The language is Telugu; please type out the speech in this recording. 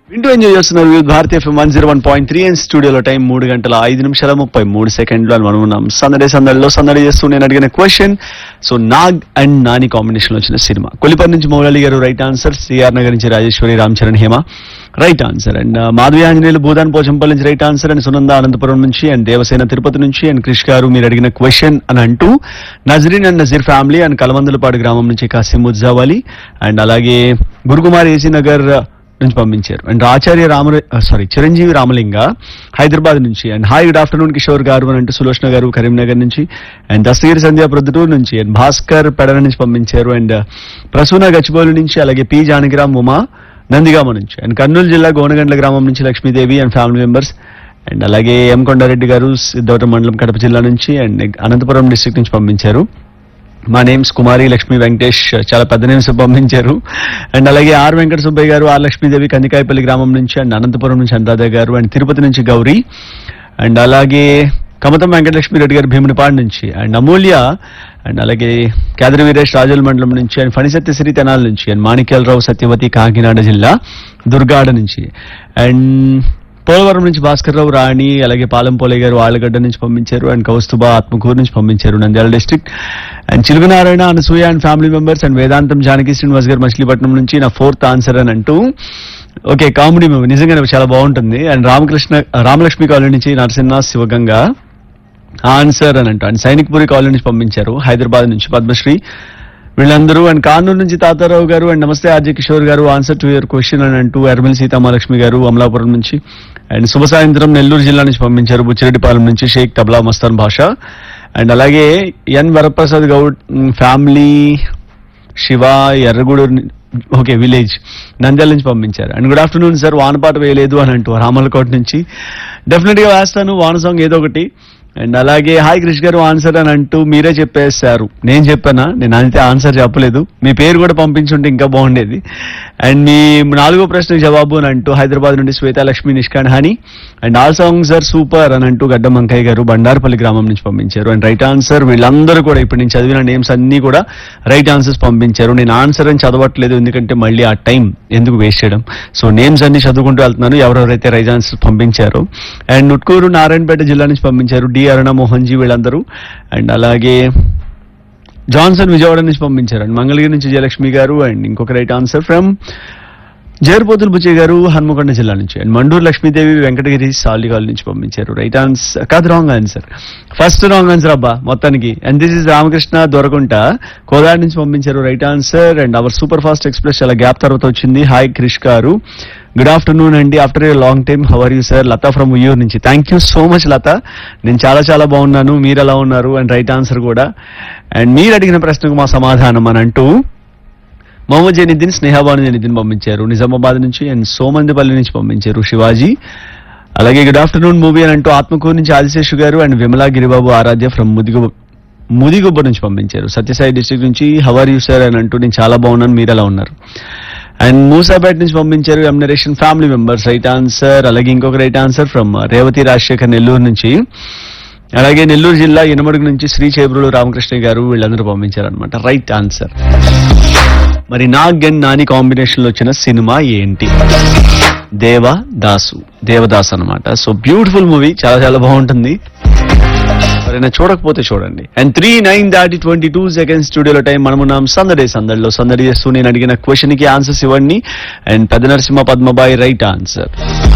వింటూ ఎంజాయ్ చేస్తున్నారు Vividh Bharati FM one zero one point three and స్టూడియోలో టైం మూడు గంటల ఐదు నిమిషాల ముప్పై మూడు సెకండ్లు అని మనం ఉన్నాం సందడి సందడిలో సందడి చేస్తూ నేను అడిగిన question so Nag and Nani combination లో వచ్చిన సినిమా కొలిపర్ నుంచి మౌలాలి గారు రైట్ ఆన్సర్ సిఆర్ నగర్ నుంచి Rajeshwari Ram Charan Hema right answer and Madhavi Anjaneyulu Bhoodan Pochampally నుంచి right answer and Sunanda Anantapur నుంచి అండ్ దేవసేన తిరుపతి నుంచి అండ్ క్రిష్ గారు మీరు అడిగిన క్వశ్చన్ అని అంటూ Nazreen and Nazeer family and Kalamandulapadu గ్రామం నుంచి కాసిం ముజ్జావాలి అండ్ అలాగే గురుకుమార్ ఏసీ నగర్ నుంచి పంపించారు అండ్ ఆచార్య రామ సారీ చిరంజీవి రామలింగ హైదరాబాద్ నుంచి and hi good afternoon Kishore garu అని అంటూ సులోచన గారు కరీంనగర్ నుంచి అండ్ దస్తగిరి సంధ్య ప్రొద్దుటూరు నుంచి అండ్ భాస్కర్ పెడన నుంచి పంపించారు అండ్ ప్రసూన గచ్చిబౌలి నుంచి అలాగే పి జానకిరామ్ ఉమా నందిగామ నుంచి అండ్ కర్నూలు జిల్లా గోనగండ్ల గ్రామం నుంచి Lakshmidevi and family members and అలాగే ఎం కొండారెడ్డి గారు సిద్ధవటం మండలం కడప జిల్లా నుంచి అండ్ అనంతపురం డిస్ట్రిక్ట్ నుంచి పంపించారు మా నేమ్స్ కుమారి లక్ష్మి వెంకటేష్ చాలా పెద్ద నేమ్స్ పంపించారు అండ్ అలాగే ఆర్ వెంకట సుబ్బయ్య గారు ఆర్ లక్ష్మీదేవి కందికాయపల్లి గ్రామం నుంచి అండ్ అనంతపురం నుంచి అనురాధ గారు అండ్ తిరుపతి నుంచి గౌరీ అండ్ అలాగే కమతం వెంకటలక్ష్మి రెడ్డి గారు భీమునిపాడు నుంచి అండ్ అమూల్య అండ్ అలాగే కేదరి వీరేష్ రాజుల మండలం నుంచి అండ్ ఫణిసత్య శ్రీ తెనాల నుంచి అండ్ మాణిక్యాలరావు సత్యవతి కాకినాడ జిల్లా దుర్గాడ నుంచి అండ్ పోలవరం నుంచి భాస్కర్ రావు రాణి అలాగే పాలెంపోలే గారు ఆళ్ళగడ్డ నుంచి పంపించారు అండ్ కౌస్తుబా ఆత్మకూరు నుంచి పంపించారు Nandyal district and Chilugunarayana Anasuya and family members and Vedantham Janaki Srinivas గారు మచిలీపట్నం నుంచి నా ఫోర్త్ ఆన్సర్ అని అంటూ ఓకే కామెడీ మూవీ నిజంగానే చాలా బాగుంటుంది అండ్ రామకృష్ణ రామలక్ష్మి కాలనీ నుంచి నరసింహ శివగంగ ఆన్సర్ అని అంటూ అండ్ సైనిక్పురి కాలనీ నుంచి పంపించారు హైదరాబాద్ నుంచి పద్మశ్రీ వీళ్ళందరూ అండ్ కానూరు నుంచి తాతారావు గారు అండ్ నమస్తే ఆర్జే కిషోర్ గారు ఆన్సర్ టు యువర్ క్వశ్చన్ అని అంటూ ఎర్మల్ సీతామహాలక్ష్మి గారు అమలాపురం నుంచి అండ్ శుభ సాయంత్రం నెల్లూరు జిల్లా నుంచి పంపించారు బుచ్చిరెడ్డిపాలెం నుంచి షేక్ తబ్లా మస్తాన్ భాష అండ్ అలాగే N Varaprasad Goud hmm, family Siva Erragudur ని- ఓకే విలేజ్ నంద్యాల నుంచి పంపించారు అండ్ గుడ్ ఆఫ్టర్నూన్ సార్ వానపాట వేయలేదు అని అంటూ రామలకోట నుంచి డెఫినెట్ గా వేస్తాను వాన సాంగ్ ఏదో ఒకటి అండ్ అలాగే హాయ్ క్రిష్ గారు ఆన్సర్ అని అంటూ మీరే చెప్పేశారు నేను చెప్పానా నేను అయితే ఆన్సర్ చెప్పలేదు మీ పేరు కూడా పంపించుంటే ఇంకా బాగుండేది అండ్ మీ నాలుగో ప్రశ్నకు జవాబు అని అంటూ హైదరాబాద్ నుండి Swetha Lakshmi Nishkan honey and all songs are super అని అంటూ గడ్డ మంకయ్య గారు బండారపల్లి గ్రామం నుంచి పంపించారు అండ్ రైట్ ఆన్సర్ వీళ్ళందరూ కూడా ఇప్పుడు నేను చదివిన నేమ్స్ అన్ని కూడా రైట్ ఆన్సర్స్ పంపించారు నేను ఆన్సర్ అని చదవట్లేదు ఎందుకంటే మళ్ళీ ఆ టైం ఎందుకు వేస్ట్ చేయడం సో నేమ్స్ అన్ని చదువుకుంటూ వెళ్తున్నాను ఎవరెవరైతే రైట్ ఆన్సర్స్ పంపించారు అండ్ నుట్కూరు నారాయణపేట జిల్లా నుంచి పంపించారు డి అరుణ మోహన్ జీ వీళ్ళందరూ అండ్ అలాగే జాన్సన్ విజయవాడ నుంచి పంపించారు అండ్ మంగళగిరి నుంచి జయలక్ష్మి గారు అండ్ ఇంకొక right answer from Jerpothula Buchaiah garu Hanamkonda జిల్లా నుంచి అండ్ మండూరు లక్ష్మీదేవి వెంకటగిరి సాలిగాల్ నుంచి పంపించారు రైట్ ఆన్సర్ కాదు wrong answer first wrong answer అబ్బా మొత్తానికి and this is Ramakrishna Dorakunta Kodad నుంచి పంపించారు right answer and our super fast express చాలా గ్యాప్ తర్వాత వచ్చింది hi Krish garu good afternoon అండి after a long time how are you sir Latha from Uyyur నుంచి thank you so much Latha నేను చాలా చాలా బాగున్నాను మీరు ఎలా ఉన్నారు అండ్ రైట్ ఆన్సర్ కూడా అండ్ మీరు అడిగిన ప్రశ్నకు మా సమాధానం అని అంటూ మొహమ్మద్ జైనుద్దీన్ స్నేహాబాను జైనుద్దీన్ పంపించారు నిజామాబాద్ నుంచి అండ్ సోమందిపల్లి నుంచి పంపించారు శివాజీ అలాగే గుడ్ ఆఫ్టర్నూన్ మూవీ అని అంటూ ఆత్మకూరు నుంచి ఆదిశేషు గారు అండ్ విమలా గిరిబాబు ఆరాధ్య ఫ్రమ్ ముదిగు ముదిగుబ్బ నుంచి పంపించారు సత్యసాయి డిస్ట్రిక్ట్ నుంచి హవర్ యూ సార్ అని అంటూ నేను చాలా బాగున్నాను మీరు ఎలా ఉన్నారు అండ్ మూసాపేట నుంచి పంపించారు ఎం నరేషన్ ఫ్యామిలీ మెంబర్స్ రైట్ ఆన్సర్ అలాగే ఇంకొక right answer from Revathi Rajasekhar Nellore నుంచి అలాగే నెల్లూరు జిల్లా ఇనమడుగు నుంచి శ్రీ చేబ్రులు రామకృష్ణ గారు వీళ్ళందరూ పంపించారు అనమాట రైట్ ఆన్సర్ మరి నాగ్ అండ్ నాని కాంబినేషన్ లో వచ్చిన సినిమా ఏంటి దేవ దాసు దేవదాస్ అన్నమాట సో బ్యూటిఫుల్ మూవీ చాలా చాలా బాగుంటుంది ఎవరైనా చూడకపోతే చూడండి అండ్ త్రీ నైన్ దాటి ట్వంటీ టూ సెకండ్స్ స్టూడియోలో టైం మనమున్నాం సందడే సందడిలో సందడి చేస్తూ నేను అడిగిన క్వశ్చన్ కి ఆన్సర్స్ ఇవ్వండి అండ్ పెద్ద నరసింహ పద్మబాయి రైట్ ఆన్సర్